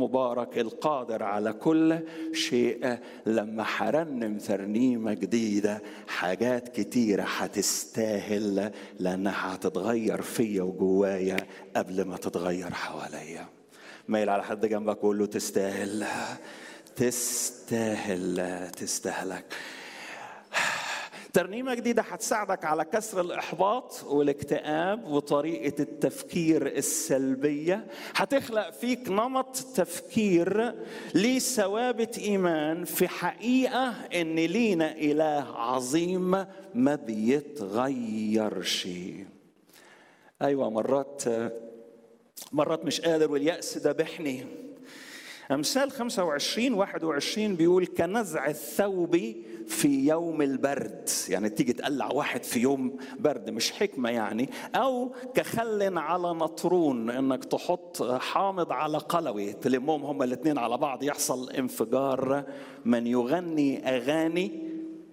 المبارك القادر على كل شيء لما حرنم ترنيمة جديدة حاجات كتيرة هتستاهل لأنها هتتغير فيا وجوايا قبل ما تتغير حواليا مايل على حد جنبك وقول له تستاهل تستاهل تستاهلك ترنيمة جديدة هتساعدك على كسر الإحباط والاكتئاب وطريقة التفكير السلبية هتخلق فيك نمط تفكير ليه ثوابت إيمان في حقيقة إن لينا إله عظيم ما بيتغيرش أيوة مرات مرات مش قادر واليأس ذبحني أمثال 25 21 بيقول كنزع الثوب في يوم البرد يعني تيجي تقلع واحد في يوم برد مش حكمة يعني أو كخل على نطرون إنك تحط حامض على قلوي تلمهم هما الاثنين على بعض يحصل انفجار من يغني أغاني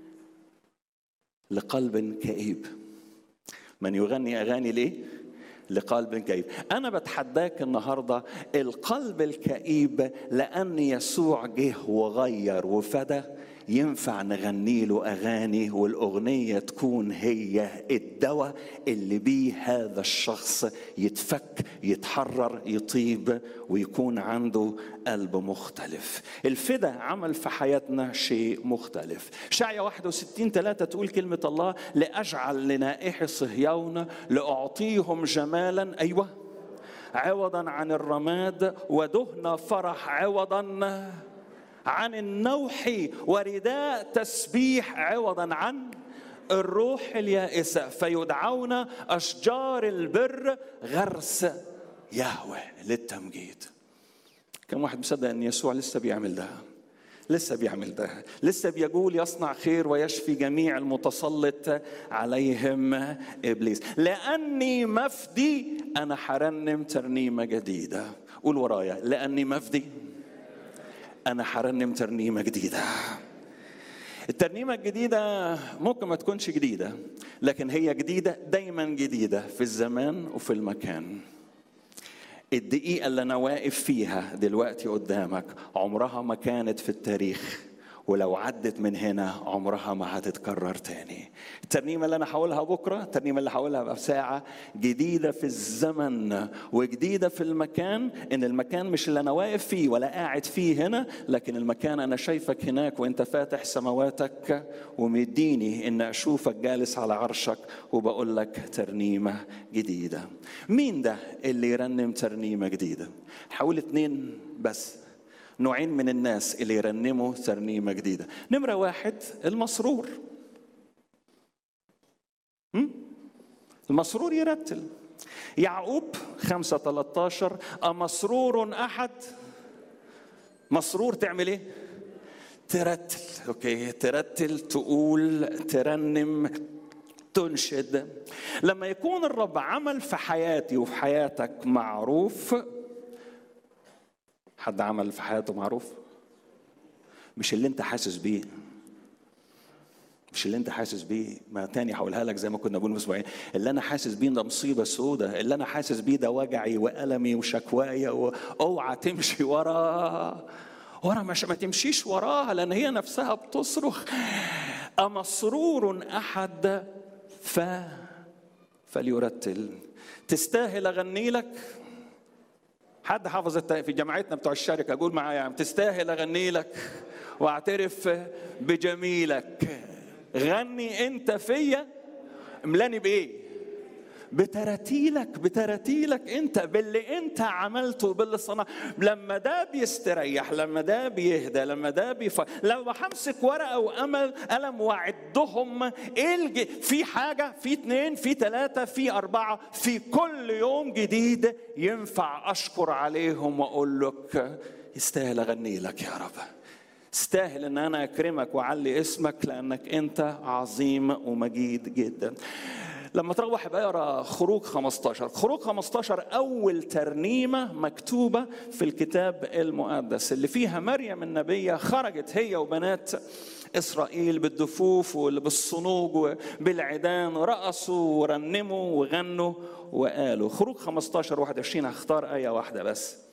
لقلب كئيب من يغني أغاني ليه؟ لقلب كئيب انا بتحداك النهارده القلب الكئيب لان يسوع جه وغير وفدى ينفع نغني له اغاني والاغنيه تكون هي الدواء اللي بيه هذا الشخص يتفك يتحرر يطيب ويكون عنده قلب مختلف الفدا عمل في حياتنا شيء مختلف شعية 61 3 تقول كلمة الله لأجعل لنائح صهيون لأعطيهم جمالا أيوة عوضا عن الرماد ودهن فرح عوضا عن النوح ورداء تسبيح عوضا عن الروح اليائسة فيدعون أشجار البر غرس يهوه للتمجيد كم واحد مصدق أن يسوع لسه بيعمل ده لسه بيعمل ده لسه بيقول يصنع خير ويشفي جميع المتسلط عليهم ابليس لاني مفدي انا حرنم ترنيمه جديده قول ورايا لاني مفدي انا حرنم ترنيمه جديده الترنيمة الجديدة ممكن ما تكونش جديدة لكن هي جديدة دايما جديدة في الزمان وفي المكان الدقيقة اللي أنا واقف فيها دلوقتي قدامك عمرها ما كانت في التاريخ ولو عدت من هنا عمرها ما هتتكرر تاني الترنيمة اللي أنا هقولها بكرة الترنيمة اللي هقولها بساعة جديدة في الزمن وجديدة في المكان إن المكان مش اللي أنا واقف فيه ولا قاعد فيه هنا لكن المكان أنا شايفك هناك وأنت فاتح سماواتك ومديني إن أشوفك جالس على عرشك وبقول لك ترنيمة جديدة مين ده اللي يرنم ترنيمة جديدة حاول اتنين بس نوعين من الناس اللي يرنموا ترنيمه جديده نمره واحد المسرور المسرور يرتل يعقوب خمسة 13 أمسرور أحد مسرور تعمل إيه؟ ترتل أوكي ترتل تقول ترنم تنشد لما يكون الرب عمل في حياتي وفي حياتك معروف حد عمل في حياته معروف مش اللي انت حاسس بيه مش اللي انت حاسس بيه ما تاني هقولها لك زي ما كنا بنقول من اسبوعين اللي انا حاسس بيه ده مصيبه سودة اللي انا حاسس بيه ده وجعي والمي وشكوايا اوعى تمشي ورا ورا مش ما تمشيش وراها لان هي نفسها بتصرخ امسرور احد ف فليرتل تستاهل اغني لك حد حافظ في جماعتنا بتوع الشركه قول معايا تستاهل اغني لك واعترف بجميلك غني انت فيا املاني بايه بتراتيلك بتراتيلك انت باللي انت عملته باللي صنع لما ده بيستريح لما ده بيهدى لما ده بيف لما همسك ورقه وامل قلم واعدهم ايه الج... في حاجه في اتنين في ثلاثه في اربعه في كل يوم جديد ينفع اشكر عليهم واقول لك يستاهل اغني لك يا رب تستاهل ان انا اكرمك واعلي اسمك لانك انت عظيم ومجيد جدا لما تروح بقى اقرا خروج 15 خروج 15 اول ترنيمه مكتوبه في الكتاب المقدس اللي فيها مريم النبيه خرجت هي وبنات اسرائيل بالدفوف وبالصنوج وبالعيدان رقصوا ورنموا وغنوا وقالوا خروج 15 21 هختار ايه واحده بس